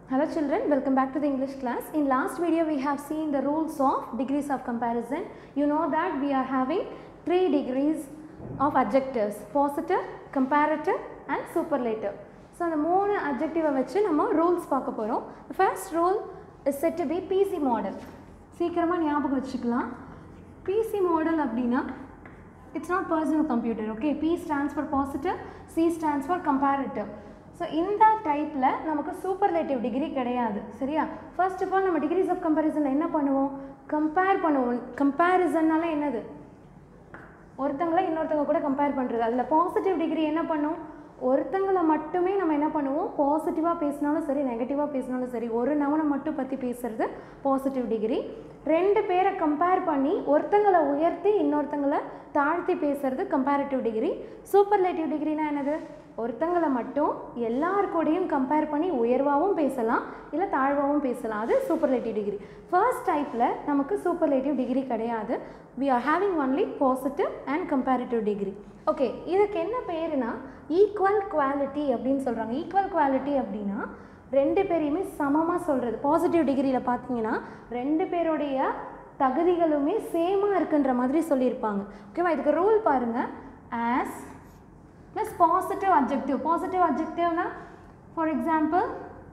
Hello children, welcome back to the English class. In last video we have seen the rules of degrees of comparison. You know that we are having three degrees of adjectives, positive, comparative and superlative. So அந்த மூணு அப்ஜெக்டிவை வச்சு நம்ம rules பார்க்க போகிறோம் first rule is set to be PC model சீக்கிரமாக ஞாபகம் வச்சுக்கலாம் பிசி மாடல் அப்படின்னா it's not personal computer okay P stands for positive C stands for comparative so இந்த டைப்பில் நமக்கு சூப்பர்லேட்டிவ் டிகிரி கிடையாது சரியா ஃபர்ஸ்ட் ஆஃப் ஆல் நம்ம டிகிரிஸ் ஆஃப் கம்பேரிசனில் என்ன பண்ணுவோம் கம்பேர் பண்ணுவோம் கம்பேரிசன்னால என்னது ஒருத்தங்கள இன்னொருத்தவங்க கூட கம்பேர் பண்ணுறது அதில் பாசிட்டிவ் டிகிரி என்ன பண்ணும் ஒருத்தங்களை மட்டுமே நம்ம என்ன பண்ணுவோம் பாசிட்டிவாக பேசினாலும் சரி நெகட்டிவாக பேசினாலும் சரி ஒரு நவனை மட்டும் பற்றி பேசுறது பாசிட்டிவ் டிகிரி ரெண்டு பேரை கம்பேர் பண்ணி ஒருத்தங்களை உயர்த்தி இன்னொருத்தங்களை தாழ்த்தி பேசுறது கம்பேரிட்டிவ் டிகிரி சூப்பர்லேட்டிவ் டிகிரினா என்னது ஒருத்தங்களை மட்டும் எல்லார் கூடயும் கம்பேர் பண்ணி உயர்வாகவும் பேசலாம் இல்லை தாழ்வாகவும் பேசலாம் அது சூப்பர்லேட்டிவ் டிகிரி ஃபர்ஸ்ட் டைப்பில் நமக்கு சூப்பர்லேட்டிவ் டிகிரி கிடையாது we are having only positive and comparative degree okay இதுக்கு என்ன பேருனா ஈக்குவல் குவாலிட்டி அப்படின்னு சொல்கிறாங்க ஈக்குவல் குவாலிட்டி அப்படின்னா ரெண்டு பேரையுமே சமமாக சொல்கிறது பாசிட்டிவ் டிகிரியில் பார்த்தீங்கன்னா ரெண்டு பேருடைய தகுதிகளுமே சேமாக இருக்குன்ற மாதிரி சொல்லியிருப்பாங்க ஓகேவா இதுக்கு ரூல் பாருங்கள் as plus positive objective positive அப்ஜெக்டிவ்னா ஃபார் எக்ஸாம்பிள்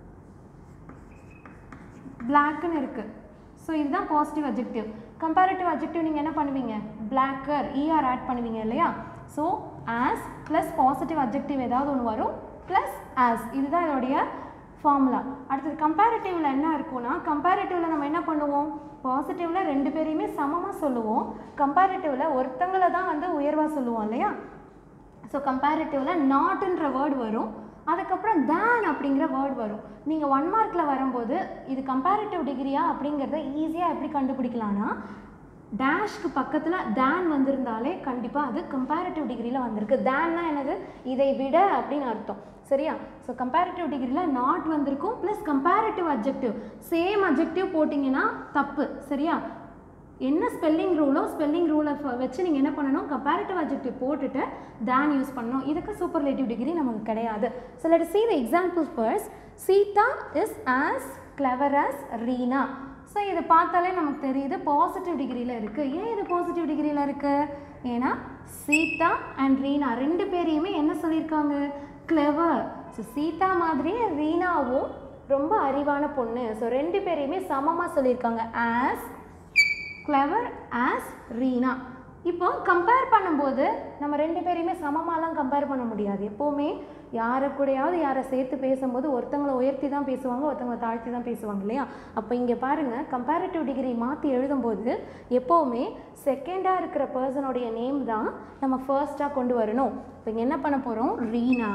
பிளாக்னு இருக்குது ஸோ இதுதான் பாசிட்டிவ் அப்ஜெக்டிவ் கம்பேரிட்டிவ் அப்ஜெக்டிவ் நீங்கள் என்ன பண்ணுவீங்க பிளாக்கர் இஆர் ஆட் பண்ணுவீங்க இல்லையா so as plus positive objective ஏதாவது ஒன்று வரும் ப்ளஸ் ஆஸ் இதுதான் இதோடைய ஃபார்முலா அடுத்தது கம்பேரிட்டிவில் என்ன இருக்கும்னா கம்பேரிட்டிவில் நம்ம என்ன பண்ணுவோம் பாசிட்டிவில் ரெண்டு பேரையுமே சமமாக சொல்லுவோம் கம்பேரிட்டிவில் ஒருத்தங்களை தான் வந்து உயர்வாக சொல்லுவோம் இல்லையா ஸோ கம்பேரிட்டிவில் நாட்டுன்ற வேர்டு வரும் அதுக்கப்புறம் தேன் அப்படிங்கிற வேர்ட் வரும் நீங்கள் ஒன் மார்க்கில் வரும்போது இது கம்பேரிட்டிவ் டிகிரியா அப்படிங்கிறத ஈஸியாக எப்படி கண்டுபிடிக்கலாம்னா டேஷ்க்கு பக்கத்தில் தேன் வந்திருந்தாலே கண்டிப்பாக அது கம்பேரிட்டிவ் டிகிரியில் வந்திருக்கு தேன்னா என்னது இதை விட அப்படின்னு அர்த்தம் சரியா ஸோ கம்பேரிட்டிவ் டிகிரியில் நாட் வந்திருக்கும் plus comparative objective same objective போட்டிங்கன்னா தப்பு சரியா என்ன ஸ்பெல்லிங் ரூலோ ஸ்பெல்லிங் ரூலை வச்சு நீங்கள் என்ன பண்ணணும் கம்பேரிட்டிவ் அப்ஜெக்டிவ் போட்டுட்டு தேன் யூஸ் பண்ணணும் இதுக்கு சூப்பர்லேட்டிவ் டிகிரி நமக்கு கிடையாது so let see the example first Sita is as clever as Reena so இதை பார்த்தாலே நமக்கு தெரியுது பாசிட்டிவ் டிகிரியில் இருக்குது ஏன் இது பாசிட்டிவ் டிகிரியில் இருக்குது ஏன்னா சீதா அண்ட் ரீனா ரெண்டு பேரையுமே என்ன சொல்லியிருக்காங்க கிளவர் ஸோ சீதா மாதிரியே ரீனாவும் ரொம்ப அறிவான பொண்ணு ஸோ ரெண்டு பேரையுமே சமமாக சொல்லியிருக்காங்க ஆஸ் கிளவர் ஆஸ் ரீனா இப்போ கம்பேர் பண்ணும்போது நம்ம ரெண்டு பேரையுமே சமமாலாம் கம்பேர் பண்ண முடியாது எப்போவுமே யாரை கூடயாவது யாரை சேர்த்து பேசும்போது ஒருத்தங்களை உயர்த்தி தான் பேசுவாங்க ஒருத்தங்களை தாழ்த்தி தான் பேசுவாங்க இல்லையா அப்போ இங்கே பாருங்கள் கம்பேரிட்டிவ் டிகிரி மாற்றி எழுதும்போது எப்போவுமே செகண்டாக இருக்கிற பர்சனுடைய நேம் தான் நம்ம ஃபர்ஸ்ட்டாக கொண்டு வரணும் இப்போ இங்கே என்ன பண்ண போகிறோம் ரீனா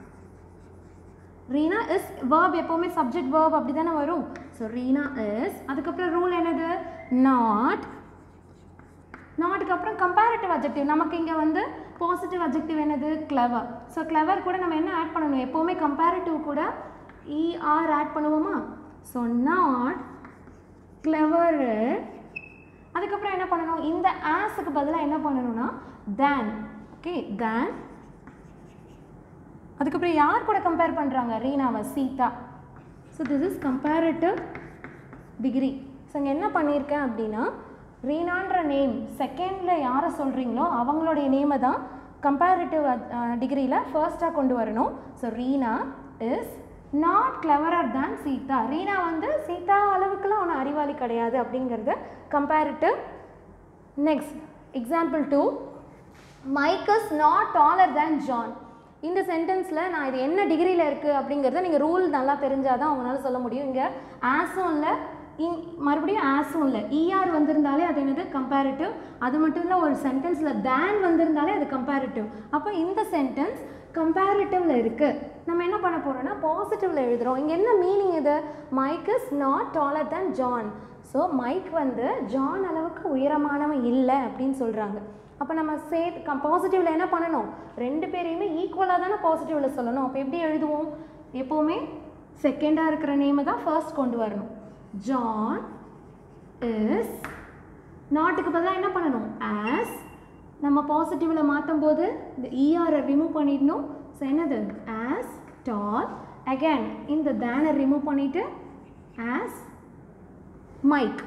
ரீனா இஸ் வேர்ப் எப்போவுமே சப்ஜெக்ட் வேர்ப் அப்படி தானே வரும் ஸோ ரீனா இஸ் அதுக்கப்புறம் ரூல் என்னது நாட் நாட்டுக்கு அப்புறம் கம்பேரிட்டிவ் அப்ஜெக்டிவ் நமக்கு இங்கே வந்து பாசிட்டிவ் அப்ஜெக்டிவ் என்னது கிளவர் ஸோ கிளவர் கூட நம்ம என்ன ஆட் பண்ணணும் எப்போவுமே கம்பேரிட்டிவ் கூட இஆர் ஆட் பண்ணுவோமா ஸோ நாட் கிளவர் அதுக்கப்புறம் என்ன பண்ணணும் இந்த ஆஸுக்கு பதிலாக என்ன பண்ணணும்னா தேன் ஓகே தேன் அதுக்கப்புறம் யார் கூட கம்பேர் பண்ணுறாங்க ரீனாவை Sita so this is comparative degree so இங்கே என்ன பண்ணியிருக்கேன் அப்படின்னா ரீனான்ற நேம் செகண்டில் யாரை சொல்கிறீங்களோ அவங்களுடைய நேமை தான் கம்பேரிட்டிவ் டிகிரியில் ஃபர்ஸ்ட்டாக கொண்டு வரணும் so Reena is not cleverer than Seetha Reena வந்து சீதா அளவுக்குலாம் ஒன்றும் அறிவாளி கிடையாது அப்படிங்கிறது comparative next example two Mike is not taller than John இந்த சென்டென்ஸில் நான் இது என்ன டிகிரியில் இருக்குது அப்படிங்கிறத நீங்கள் ரூல் நல்லா தெரிஞ்சால் தான் அவங்களால சொல்ல முடியும் இங்கே ஆஸும் இல்லை இங் மறுபடியும் ஆஸும் இல்லை இஆர் வந்திருந்தாலே அது என்னது கம்பேரிட்டிவ் அது மட்டும் இல்லை ஒரு சென்டென்ஸில் தேன் வந்திருந்தாலே அது கம்பேரிட்டிவ் அப்போ இந்த சென்டென்ஸ் கம்பேரிட்டிவில் இருக்குது நம்ம என்ன பண்ண போகிறோம்னா பாசிட்டிவில் எழுதுகிறோம் இங்கே என்ன மீனிங் இது Mike is not taller than John so Mike வந்து ஜான் அளவுக்கு உயரமானவன் இல்லை அப்படின்னு சொல்கிறாங்க அப்போ நம்ம சே பாசிட்டிவில் என்ன பண்ணணும் ரெண்டு பேரையுமே ஈக்குவலாக தானே பாசிட்டிவில் சொல்லணும் அப்போ எப்படி எழுதுவோம் எப்போவுமே செகண்டாக இருக்கிற நேமை தான் ஃபர்ஸ்ட் கொண்டு வரணும் ஜான் இஸ் நாட்டுக்கு பதிலாக என்ன பண்ணணும் ஆஸ் நம்ம பாசிட்டிவில் மாற்றும் போது இந்த இஆரை ரிமூவ் பண்ணிடணும் ஸோ என்னது ஆஸ் டால் அகேன் இந்த தேனை ரிமூவ் பண்ணிவிட்டு as Mike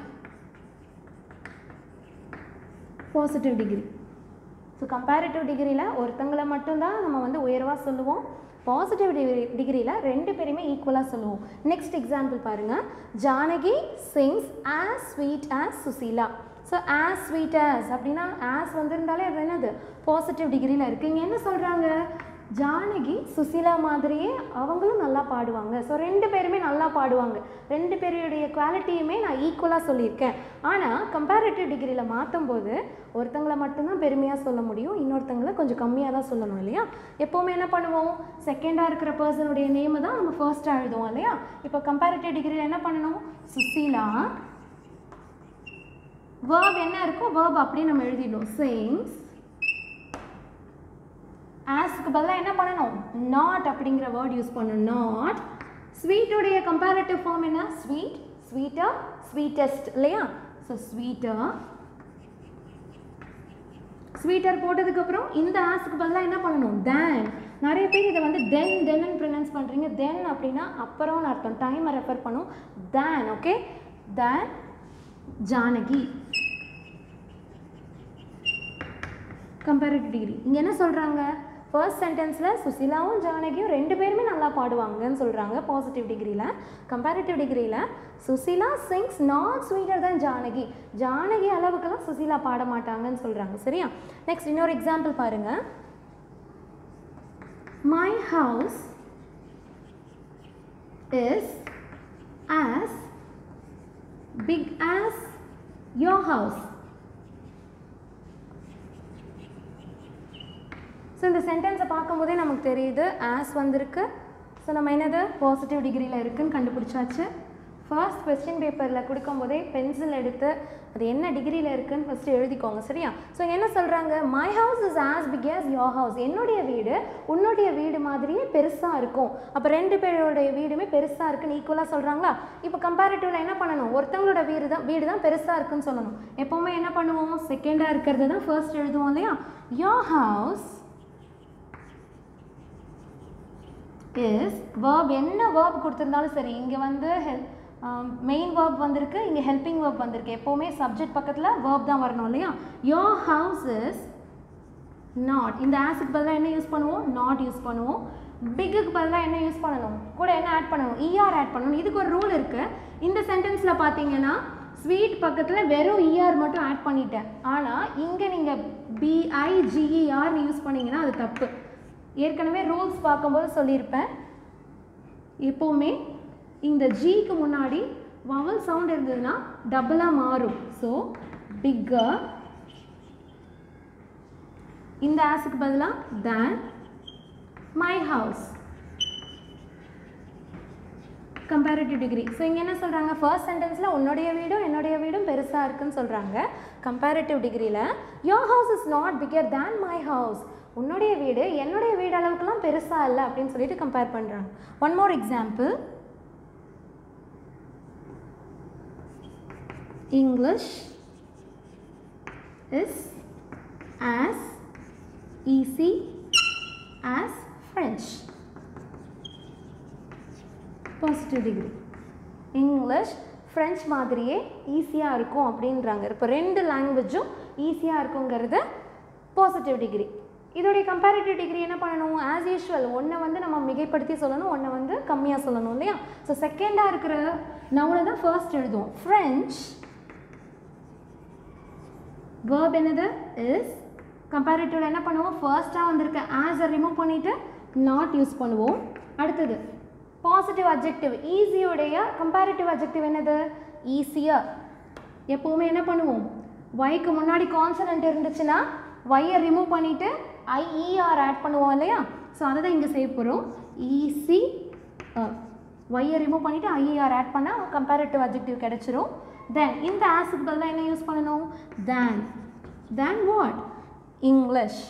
positive degree so comparative டிகிரியில் ஒருத்தங்களை மட்டும்தான் நம்ம வந்து உயர்வாக சொல்லுவோம் பாசிட்டிவ் டிகிரி டிகிரியில் ரெண்டு பேருமே ஈக்குவலாக சொல்லுவோம் நெக்ஸ்ட் எக்ஸாம்பிள் பாருங்கள் Janaki sings as sweet as Susheela so as sweet as அப்படின்னா ஆஸ் வந்திருந்தாலே அது என்னது பாசிட்டிவ் டிகிரியில் இருக்குது இங்கே என்ன சொல்கிறாங்க ஜானகி சுசீலா மாதிரியே அவங்களும் நல்லா பாடுவாங்க ஸோ ரெண்டு பேருமே நல்லா பாடுவாங்க ரெண்டு பேருடைய குவாலிட்டியுமே நான் ஈக்குவலாக சொல்லியிருக்கேன் ஆனால் கம்பேரிட்டிவ் டிகிரியில் மாற்றும் போது ஒருத்தங்களை மட்டும்தான் பெருமையாக சொல்ல முடியும் இன்னொருத்தங்களை கொஞ்சம் கம்மியாக தான் சொல்லணும் இல்லையா எப்போவுமே என்ன பண்ணுவோம் செகண்டாக இருக்கிற பர்சனுடைய நேமை தான் நம்ம ஃபர்ஸ்ட்டாக எழுதுவோம் இல்லையா இப்போ கம்பேரிட்டிவ் டிகிரியில் என்ன பண்ணணும் சுசீலா வேர்ப் என்ன இருக்கோ வேர்ப் அப்படியே நம்ம எழுதிடணும் சிங்ஸ் ஆஸ்க்கு பதிலாக என்ன பண்ணணும் நாட் அப்படிங்கிற வேர்ட் யூஸ் பண்ணணும் நாட் ஸ்வீட்டுடைய கம்பேரிட்டிவ் ஃபார்ம் என்ன ஸ்வீட் ஸ்வீட்டர் ஸ்வீட்டஸ்ட் இல்லையா ஸோ ஸ்வீட்டர் ஸ்வீட்டர் போட்டதுக்கப்புறம் இந்த ஆஸ்க்கு பதிலாக என்ன பண்ணணும் தேன் நிறைய பேர் இதை வந்து தென் தென்னு ப்ரொனவுன்ஸ் பண்ணுறீங்க தென் அப்படின்னா அப்புறம்னு அர்த்தம் டைமை ரெஃபர் பண்ணும் than okay than Janaki comparative degree இங்கே என்ன சொல்கிறாங்க ஃபர்ஸ்ட் சென்டென்ஸில் சுசிலாவும் ஜானகியும் ரெண்டு பேருமே நல்லா பாடுவாங்கன்னு சொல்கிறாங்க பாசிட்டிவ் டிகிரியில் கம்பேரிட்டிவ் டிகிரியில் சுசிலா சிங்ஸ் நாட் ஸ்வீட்டர் தான் ஜானகி ஜானகி அளவுக்கெல்லாம் சுசிலா பாட மாட்டாங்கன்னு சொல்கிறாங்க சரியா நெக்ஸ்ட் இன்னொரு எக்ஸாம்பிள் பாருங்கள் my house is as big as your house so இந்த சென்டென்ஸை பார்க்கும்போதே நமக்கு தெரியுது ஆஸ் வந்திருக்கு ஸோ நம்ம என்னது பாசிட்டிவ் டிகிரியில் இருக்குன்னு கண்டுபிடிச்சாச்சு ஃபர்ஸ்ட் கொஸ்டின் பேப்பரில் கொடுக்கும்போதே பென்சில் எடுத்து அது என்ன டிகிரியில் இருக்குன்னு ஃபஸ்ட்டு எழுதிக்கோங்க சரியா ஸோ என்ன சொல்கிறாங்க my house is as big as your house என்னுடைய வீடு உன்னுடைய வீடு மாதிரியே பெருசாக இருக்கும் அப்போ ரெண்டு பேருடைய வீடுமே பெருசாக இருக்குன்னு ஈக்குவலாக சொல்கிறாங்களா இப்போ கம்பேரிட்டிவில் என்ன பண்ணணும் ஒருத்தவங்களோட வீடு தான் வீடு தான் பெருசாக இருக்குன்னு சொல்லணும் எப்போவுமே என்ன பண்ணுவோம் செகண்டாக இருக்கிறது தான் ஃபர்ஸ்ட் எழுதுவோம் இல்லையா யோர் ஹவுஸ் இஸ் வேர்ப் என்ன வேர்ப் கொடுத்துருந்தாலும் சரி இங்கே வந்து ஹெல் மெயின் வேர்ப் வந்திருக்கு இங்கே ஹெல்பிங் வேர்ப் வந்திருக்கு எப்போவுமே சப்ஜெக்ட் பக்கத்தில் வேர்ப் தான் வரணும் இல்லையா யோர் ஹவுஸ் இஸ் நாட் இந்த ஆஸுக்கு பதிலாக என்ன யூஸ் பண்ணுவோம் நாட் யூஸ் பண்ணுவோம் பிக்குக்கு பதிலாக என்ன யூஸ் பண்ணணும் கூட என்ன ஆட் பண்ணணும் இஆர் ஆட் பண்ணணும் இதுக்கு ஒரு ரூல் இருக்குது இந்த சென்டென்ஸில் பார்த்தீங்கன்னா ஸ்வீட் பக்கத்தில் வெறும் இஆர் மட்டும் ஆட் பண்ணிட்டேன் ஆனால் இங்கே நீங்கள் பிஐஜிஇஆர்னு யூஸ் பண்ணீங்கன்னா அது தப்பு ஏற்கனவே ரூல்ஸ் பார்க்கும்போது சொல்லியிருப்பேன் எப்போவுமே இந்த ஜிக்கு முன்னாடி வவல் சவுண்ட் இருந்ததுன்னா டபுளாக மாறும் ஸோ பிக்கர் இந்த ஆஸுக்கு பதிலாக than my house comparative degree so இங்கே என்ன சொல்கிறாங்க ஃபர்ஸ்ட் சென்டென்ஸில் உன்னுடைய வீடும் என்னுடைய வீடும் பெருசாக இருக்குன்னு சொல்கிறாங்க கம்பேரிட்டிவ் டிகிரியில் your house is not bigger than my house உன்னுடைய வீடு என்னுடைய வீடு அளவுக்குலாம் பெருசாக இல்லை அப்படின்னு சொல்லிட்டு கம்பேர் பண்ணுறாங்க one more example English is as easy as French positive degree English French மாதிரியே ஈஸியாக இருக்கும் அப்படின்றாங்க இப்போ ரெண்டு லாங்குவேஜும் ஈஸியாக இருக்குங்கிறது பாசிட்டிவ் டிகிரி இதோடைய கம்பேரிட்டிவ் டிகிரி என்ன பண்ணணும் ஆஸ் யூஷுவல் ஒன்றை வந்து நம்ம மிகைப்படுத்தி சொல்லணும் ஒன்றை வந்து கம்மியாக சொல்லணும் இல்லையா ஸோ செகண்டாக இருக்கிற நவுனை தான் ஃபர்ஸ்ட் எழுதுவோம் ஃப்ரெஞ்ச் வேர்ப் என்னது இஸ் கம்பேரிட்டிவில் என்ன பண்ணுவோம் ஃபர்ஸ்ட்டாக வந்திருக்க ஆஸை ரிமூவ் பண்ணிவிட்டு நாட் யூஸ் பண்ணுவோம் அடுத்தது பாசிட்டிவ் அப்ஜெக்டிவ் ஈஸியோடைய கம்பேரிட்டிவ் அப்ஜெக்டிவ் என்னது ஈஸியாக எப்போவுமே என்ன பண்ணுவோம் ஒய்க்கு முன்னாடி கான்சனன்ட் இருந்துச்சுன்னா ஒய்யை ரிமூவ் பண்ணிவிட்டு ஐஇஆர் ஆட் பண்ணுவோம் இல்லையா ஸோ அதை தான் இங்கே செய்ய போகிறோம் ஈஸி ஒய்யை ரிமூவ் பண்ணிவிட்டு ஐஇஆர் ஆட் பண்ணால் கம்பேரிட்டிவ் அப்ஜெக்டிவ் கிடச்சிரும் தென் இந்த ஆஸுக்கு பதிலாக என்ன யூஸ் பண்ணணும் than than what English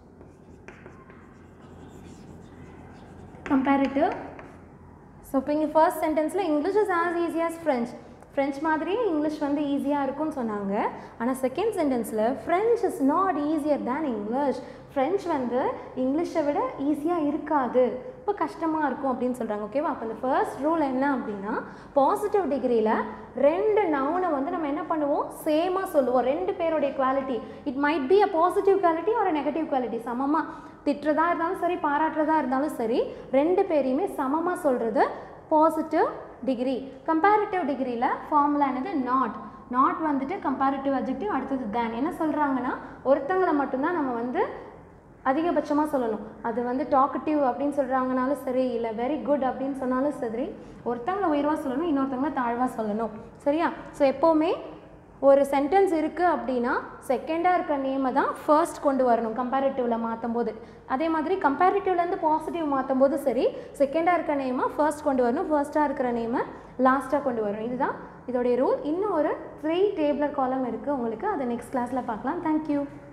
comparative so இப்போ இங்கே ஃபர்ஸ்ட் சென்டென்ஸில் English is as easy as French French மாதிரியே இங்கிலீஷ் வந்து ஈஸியாக இருக்கும்னு சொன்னாங்க ஆனால் செகண்ட் சென்டென்ஸில் French is not easier than English French வந்து இங்கிலீஷை விட ஈஸியாக இருக்காது ரொம்ப கஷ்டமாக இருக்கும் அப்படின்னு சொல்கிறாங்க ஓகேவா அப்போ இந்த ஃபர்ஸ்ட் ரூல் என்ன அப்படின்னா பாசிட்டிவ் டிகிரியில் ரெண்டு நவுனை வந்து நம்ம என்ன பண்ணுவோம் சேமாக சொல்லுவோம் ரெண்டு பேருடைய quality it might be a positive quality ஒரு நெகட்டிவ் குவாலிட்டி சமமாக திட்டுறதா இருந்தாலும் சரி பாராட்டுறதா இருந்தாலும் சரி ரெண்டு பேரையுமே சமமாக சொல்கிறது பாசிட்டிவ் டிகிரி கம்பேரிட்டிவ் டிகிரியில் ஃபார்முலா என்னது நாட் நாட் வந்துட்டு கம்பேரிட்டிவ் அஜெக்டிவ் அடுத்தது தேன் என்ன சொல்கிறாங்கன்னா ஒருத்தங்களை மட்டும்தான் நம்ம வந்து அதிகபட்சமாக சொல்லணும் அது வந்து டாக்கட்டிவ் அப்படின்னு சொல்கிறாங்கனாலும் சரி இல்லை வெரி குட் அப்படின்னு சொன்னாலும் சரி ஒருத்தங்களை உயர்வாக சொல்லணும் இன்னொருத்தவங்கள தாழ்வாக சொல்லணும் சரியா ஸோ எப்போவுமே ஒரு சென்டென்ஸ் இருக்குது அப்படின்னா செகண்டாக இருக்க நேமை தான் ஃபர்ஸ்ட் கொண்டு வரணும் கம்பேரிட்டிவில் மாற்றும் போது அதே மாதிரி கம்பேரிட்டிவ்லேருந்து பாசிட்டிவ் மாற்றும் போது சரி செகண்டாக இருக்க நேமை ஃபர்ஸ்ட் கொண்டு வரணும் ஃபர்ஸ்ட்டாக இருக்கிற நேமை லாஸ்ட்டாக கொண்டு வரணும் இதுதான் இதோடைய ரூல் இன்னும் ஒரு த்ரீ டேபிளர் காலம் இருக்குது உங்களுக்கு அதை நெக்ஸ்ட் கிளாஸில் பார்க்கலாம் தேங்க்யூ